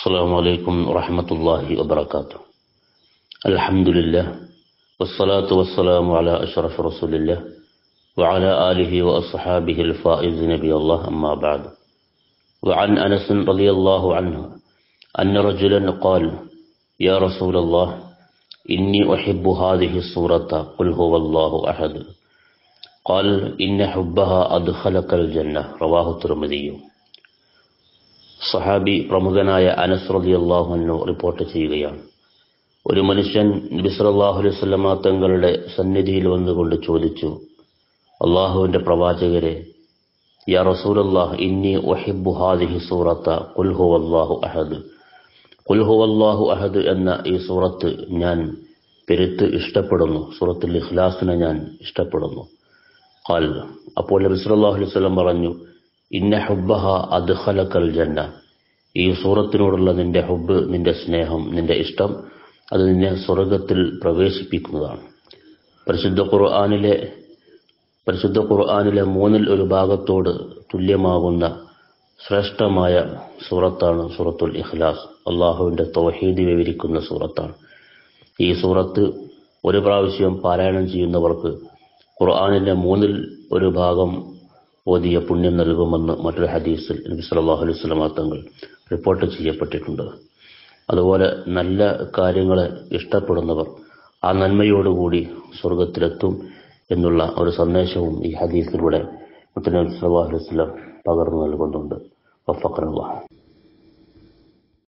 السلام عليكم ورحمة الله وبركاته الحمد لله والصلاة والسلام على أشرف رسول الله وعلى آله وأصحابه الفائزين بي الله أما بعد وعن أنس رضي الله عنه أن رجلا قال يا رسول الله إني أحب هذه السورة قل هو الله أحد قال إن حبها أدخلك الجنة رواه الترمذي സഹാബി പ്രമുഖനായ അനസ് റളിയല്ലാഹു അൻഹു റിപ്പോർട്ട് ചെയ്യുകയാണ് ഒരു മനുഷ്യൻ നബി സല്ലല്ലാഹു അലൈഹി വസല്ലമ തങ്ങളുടെ സന്നിധിയിൽ വന്നുകൊണ്ട് ചോദിച്ചു അള്ളാഹുവിന്റെ പ്രവാചകരെ യാ റസൂലല്ലാഹ് ഇന്നി ഉഹിബ്ബു ഹാദിഹി സൂറത്ത ഖുൽ ഹുവല്ലാഹു അഹദ് ഖുൽ ഹുവല്ലാഹു അഹദ് എന്ന ഈ സൂറത്ത് ഞാൻ പെരുത്ത് ഇഷ്ടപ്പെടുന്നു സൂറത്തുൽ ഇഖ്ലാസിനെ ഞാൻ ഇഷ്ടപ്പെടുന്നു ഖാൽ അപ്പോൾ നബി സല്ലല്ലാഹു അലൈഹി വസല്ലം പറഞ്ഞു ഇന്ന ഹുബ്ബഹ അദ്ഖലക്കൽ ജന്ന ഈ സൂറത്തിനോടുള്ള നിന്റെ ഹുബ് നിന്റെ സ്നേഹം നിന്റെ ഇഷ്ടം അത് നിന്നെ സ്വർഗത്തിൽ പ്രവേശിപ്പിക്കുന്നതാണ് പരിശുദ്ധ ഖുർആാനിലെ പരിശുദ്ധ ഖുർആാനിലെ മൂന്നിൽ ഒരു ഭാഗത്തോട് തുല്യമാകുന്ന ശ്രേഷ്ഠമായ സൂറത്താണ് സൂറത്തുൽ ഇഖ്ലാസ് അള്ളാഹുവിന്റെ തൗഹീദ് വിവരിക്കുന്ന സൂറത്താണ് ഈ സൂറത്ത് ഒരു പ്രാവശ്യം പാരായണം ചെയ്യുന്നവർക്ക് ഖുർആാനിന്റെ മൂന്നിൽ ഒരു ഭാഗം ഓതിയ പുണ്യം നൽകുമെന്ന് മറ്റൊരു ഹദീസിൽ നബി സല്ലല്ലാഹു അലൈഹി വസല്ലം തങ്ങൾ റിപ്പോർട്ട് ചെയ്യപ്പെട്ടിട്ടുണ്ട് അതുപോലെ നല്ല കാര്യങ്ങളെ ഇഷ്ടപ്പെടുന്നവർ ആ നന്മയോടുകൂടി സ്വർഗത്തിലെത്തും എന്നുള്ള ഒരു സന്ദേശവും ഈ ഹദീസിലൂടെ മുത്തനബി സല്ലല്ലാഹു അലൈഹി വസല്ലം പകർന്നു നൽകുന്നുണ്ട് വഫഖറല്ലാഹ്